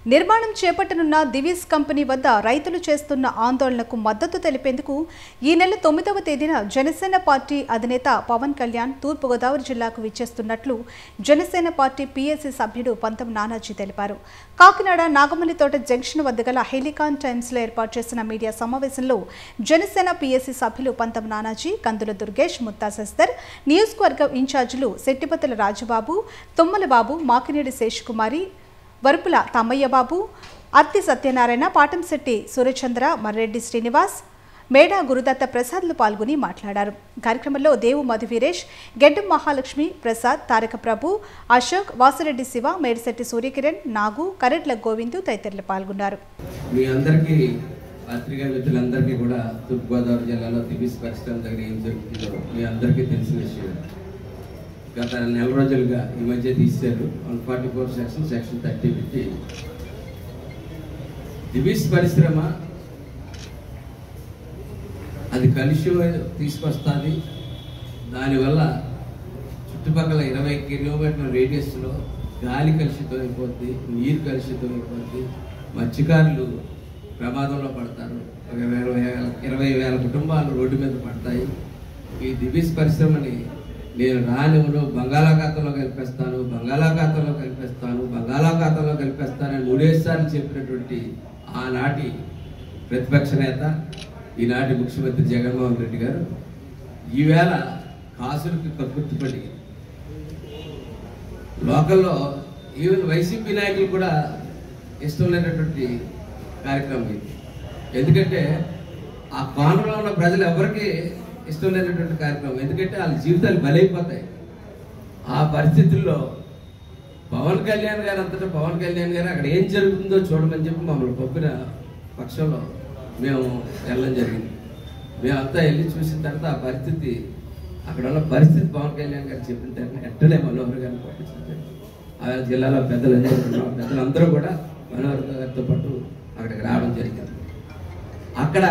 నిర్మాణం చేపట్టనున్న దివీస్ కంపెనీ వద్ద రైతులు చేస్తున్న ఆందోళనకు మద్దతు తెలిపేందుకు ఈ నెల తొమ్మిదవ తేదీన జనసేన పార్టీ అధినేత పవన్ కళ్యాణ్ తూర్పుగోదావరి జిల్లాకు విచ్చేస్తున్నట్లు జనసేన పార్టీ పీఎస్సీ సభ్యుడు పంతం నానాజీ తెలిపారు కాకినాడ నాగమల్లితోట జంక్షన్ వద్ద గల హెలికాన్ టైమ్స్లో ఏర్పాటు చేసిన మీడియా సమావేశంలో జనసేన పీఎస్సీ సభ్యులు పంతం నానాజీ కందుల దుర్గేష్ ముత్తా శశిధర్ నియోజకవర్గం ఇన్ఛార్జీలు శెట్టిపతుల రాజుబాబు తుమ్మలబాబు మాకినేడి శేషకుమారి వరుపుల తమ్మయ్యబాబు అత్తి సత్యనారాయణ పాటంశెట్టి సూర్యచంద్ర మర్రెడ్డి శ్రీనివాస్ మేడా గురుదత్త ప్రసాద్లు పాల్గొని మాట్లాడారు కార్యక్రమంలో దేవు మధువీరేష్ గెడ్డం మహాలక్ష్మి ప్రసాద్ తారక ప్రభు అశోక్ వాసిరెడ్డి శివ మేడిశెట్టి సూర్యకిరణ్ నాగు కరెట్ల గోవిందు తదితరులు పాల్గొన్నారు మీ అందరికీ పత్రికా మిత్రులందరికీ కూడా తూర్పుగోదావరి జిల్లాలో దివిస్ పరిశ్రమ దగ్గర ఏం జరుగుతుందో మీ అందరికీ తెలిసిన విషయం గత నెల రోజులుగా ఈ మధ్య తీశారు one forty four section section thirty పెట్టి దివిస్ పరిశ్రమ అది కలుష్యం తీసుకొస్తుంది దానివల్ల చుట్టుపక్కల ఇరవై కిలోమీటర్ల రేడియస్లో గాలి కలుషితం అయిపోద్ది నీరు కలుషితం అయిపోద్ది మత్స్యకారులు ప్రమాదంలో పడతారు ఒక ఇరవై వేల ఇరవై వేల కుటుంబాలు రోడ్డు మీద పడతాయి ఈ దివిస్ పరిశ్రమని నేను రానివ్వను బంగాళాఖాతంలో కలిపేస్తాను బంగాళాఖాతంలో కలిపేస్తాను బంగాళాఖాతంలో కలిపేస్తానని మూడేసార్లు చెప్పినటువంటి ఆనాటి ప్రతిపక్ష నేత ఈనాటి ముఖ్యమంత్రి జగన్మోహన్ రెడ్డి గారు ఈవేళ కాసులకు కక్కుర్తిపడి లోకల్లో ఈవెన్ వైసీపీ నాయకులు కూడా ఇష్టం లేనటువంటి కార్యక్రమం ఇది ఎందుకంటే ఆ కోనలో ఉన్న ప్రజలు ఎవరికి ఇష్టం లేనటువంటి కార్యక్రమం ఎందుకంటే వాళ్ళ జీవితాలు బలైపోతాయి ఆ పరిస్థితుల్లో పవన్ కళ్యాణ్ గారు అంతటా పవన్ కళ్యాణ్ గారు అక్కడ ఏం జరుగుతుందో చూడమని చెప్పి మమ్మల్ని పంపిన పక్షంలో మేము వెళ్ళడం జరిగింది మేమంతా వెళ్ళి చూసిన తర్వాత ఆ పరిస్థితి అక్కడ ఉన్న పరిస్థితి పవన్ కళ్యాణ్ గారు చెప్పిన తర్వాత వెంటనే మనోహర్ గారిని పంపించారు ఆ జిల్లాలో పెద్దలందరూ ఉన్నారు. పెద్దలందరూ కూడా మనోహర్ గారితో పాటు అక్కడికి రావడం జరిగింది అక్కడ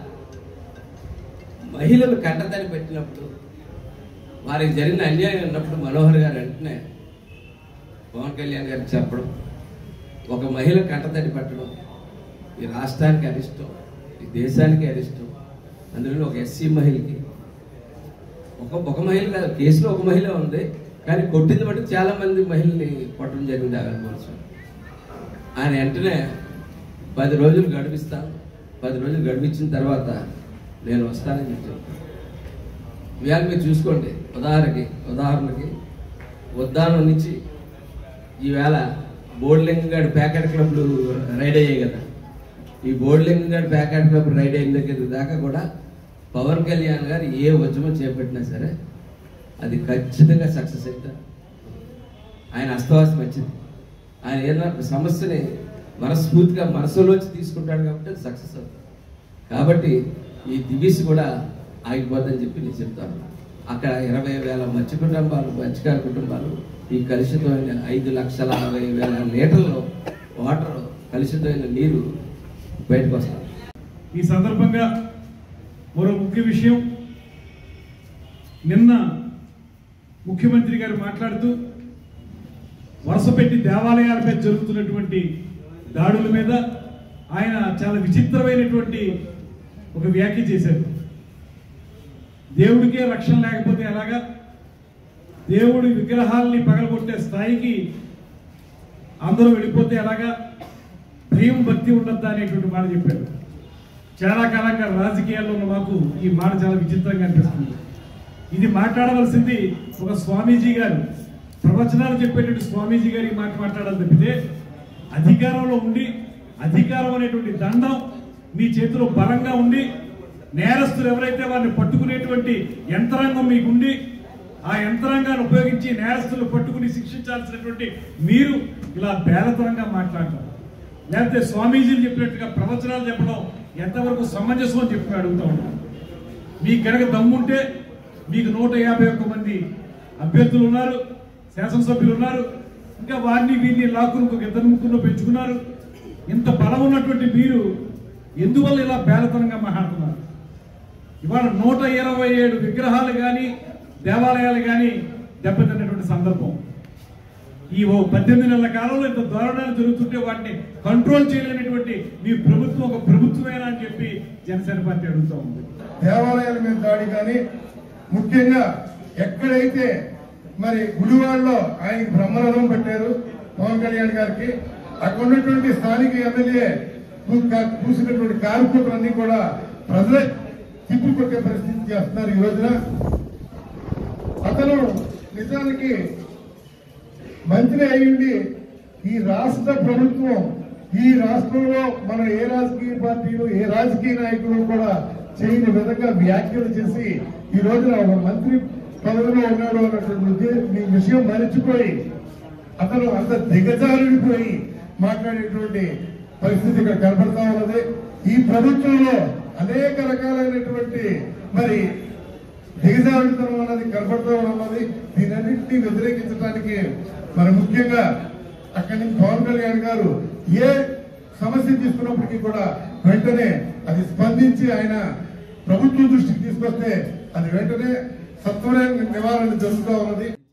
మహిళలు కంటతడి పెట్టినప్పుడు వారికి జరిగిన అన్యాయం ఉన్నప్పుడు మనోహర్ గారు వెంటనే పవన్ కళ్యాణ్ గారికి చెప్పడం ఒక మహిళ కంటతడి పెట్టడం ఈ రాష్ట్రానికి అరిష్టం ఈ దేశానికి అరిష్టం అందులో ఒక ఎస్సీ మహిళకి ఒక ఒక మహిళ కాదు కేసులో ఒక మహిళ ఉంది కానీ కొట్టింది బట్టి చాలా మంది మహిళల్ని కొట్టడం జరిగింది ఆవిడ మనసు ఆయన వెంటనే పది రోజులు గడిపిస్తాను పది రోజులు గడిపించిన తర్వాత నేను వస్తానని చెప్పి చెప్పాను ఇవాళ మీరు చూసుకోండి ఉదాహరణకి ఉదాహరణకి ఉద్దానం నుంచి ఈవేళ బోర్లింగ్ గడ్ ప్యాకెట్ క్లబ్లు రైడ్ అయ్యాయి కదా ఈ బోర్లింగ్ గడ్ ప్యాకెట్ క్లబ్ రైడ్ అయిన దగ్గర దాకా కూడా పవన్ కళ్యాణ్ గారు ఏ ఉద్యమం చేపట్టినా సరే అది ఖచ్చితంగా సక్సెస్ అవుతారు ఆయన అస్తవాసం వచ్చింది ఆయన ఏదైనా ఒక సమస్యని మనస్ఫూర్తిగా మనసులోంచి తీసుకుంటాడు కాబట్టి అది సక్సెస్ అవుతుంది కాబట్టి ఈ దివిస్ కూడా ఆగిపోద్దని చెప్పి నేను చెప్తాను అక్కడ ఇరవై వేల మత్స్య కుటుంబాలు మత్స్యకార కుటుంబాలు ఈ కలుషితమైన ఐదు లక్షల అరవై వేల లీటర్లు వాటర్ కలుషితమైన నీరు బయటకు వస్తారు ఈ సందర్భంగా మరో ముఖ్య విషయం నిన్న ముఖ్యమంత్రి గారు మాట్లాడుతూ వరుస పెట్టి దేవాలయాలపై జరుగుతున్నటువంటి దాడుల మీద ఆయన చాలా విచిత్రమైనటువంటి ఒక వ్యాఖ్య చేశారు దేవుడికే రక్షణ లేకపోతే ఎలాగా దేవుడి విగ్రహాల్ని పగలగొట్టే స్థాయికి అందరూ వెళ్ళిపోతే ఎలాగా భయం భక్తి ఉండద్దా అనేటువంటి మాట చెప్పారు చాలా కాలంగా రాజకీయాల్లో ఉన్న మాకు ఈ మాట చాలా విచిత్రంగా అనిపిస్తుంది ఇది మాట్లాడవలసింది ఒక స్వామీజీ గారు ప్రవచనాలు చెప్పేటువంటి స్వామీజీ గారు ఈ మాట మాట్లాడాలి తప్పితే అధికారంలో ఉండి అధికారం అనేటువంటి దండం మీ చేతిలో బలంగా ఉండి నేరస్తులు ఎవరైతే వారిని పట్టుకునేటువంటి యంత్రాంగం మీకుండి ఆ యంత్రాంగాన్ని ఉపయోగించి నేరస్తులు పట్టుకుని శిక్షించాల్సినటువంటి మీరు ఇలా బేలతరంగా మాట్లాడటం లేకపోతే స్వామీజీలు చెప్పినట్టుగా ప్రవచనాలు చెప్పడం ఎంతవరకు సమంజసం అని చెప్పి అడుగుతా ఉన్నాను మీకు కనుక దమ్ముంటే మీకు నూట యాభై ఒక్క మంది అభ్యర్థులు ఉన్నారు శాసనసభ్యులు ఉన్నారు ఇంకా వారిని వీరిని లాక్కుని ఒక ఇద్దరు ముగ్గురు పెంచుకున్నారు ఇంత బలం ఉన్నటువంటి మీరు ఎందువల్ల ఇలా బేలతనంగా మాట్లాడుతున్నారు ఇవాళ నూట ఇరవై ఏడు విగ్రహాలు కానీ దేవాలయాలు కానీ దెబ్బతిన్నటువంటి సందర్భం ఈ ఓ పద్దెనిమిది నెలల కాలంలో ఇంత దారుణాలు జరుగుతుంటే వాటిని కంట్రోల్ చేయలేనటువంటి మీ ప్రభుత్వం ఒక ప్రభుత్వమేనా అని చెప్పి జనసేన పార్టీ అడుగుతా ఉంది దేవాలయాల మీద దాడి కానీ ముఖ్యంగా ఎక్కడైతే మరి గుడివాడలో ఆయనకి బ్రహ్మరథం పెట్టారు పవన్ కళ్యాణ్ గారికి అక్కడ ఉన్నటువంటి స్థానిక ఎమ్మెల్యే చూసినటువంటి కార్మికులన్నీ కూడా ప్రజలే తిప్పి కొట్టే పరిస్థితి చేస్తున్నారు ఈ రోజున అతను నిజానికి మంత్రి అయ్యుండి ఈ రాష్ట్ర ప్రభుత్వం ఈ రాష్ట్రంలో మన ఏ రాజకీయ పార్టీలు ఏ రాజకీయ నాయకులు కూడా చేయని విధంగా వ్యాఖ్యలు చేసి ఈ రోజున ఒక మంత్రి పదవిలో ఉన్నాడు అన్నటువంటి ఉద్దే- ఈ విషయం మరిచిపోయి అతను అంత దిగజారిపోయి మాట్లాడేటువంటి పరిస్థితి ఇక్కడ కనపడతా ఉన్నది ఈ ప్రభుత్వంలో అనేక రకాలైనటువంటి మరి దిగజారుడుతనం అన్నది కనపడుతూ ఉన్నది దీనన్నింటినీ వ్యతిరేకించడానికి మరి ముఖ్యంగా అక్కడి నుంచి పవన్ కళ్యాణ్ గారు ఏ సమస్య తీసుకున్నప్పటికీ కూడా వెంటనే అది స్పందించి ఆయన ప్రభుత్వం దృష్టికి తీసుకొస్తే అది వెంటనే సత్వర నివారణ జరుగుతూ ఉన్నది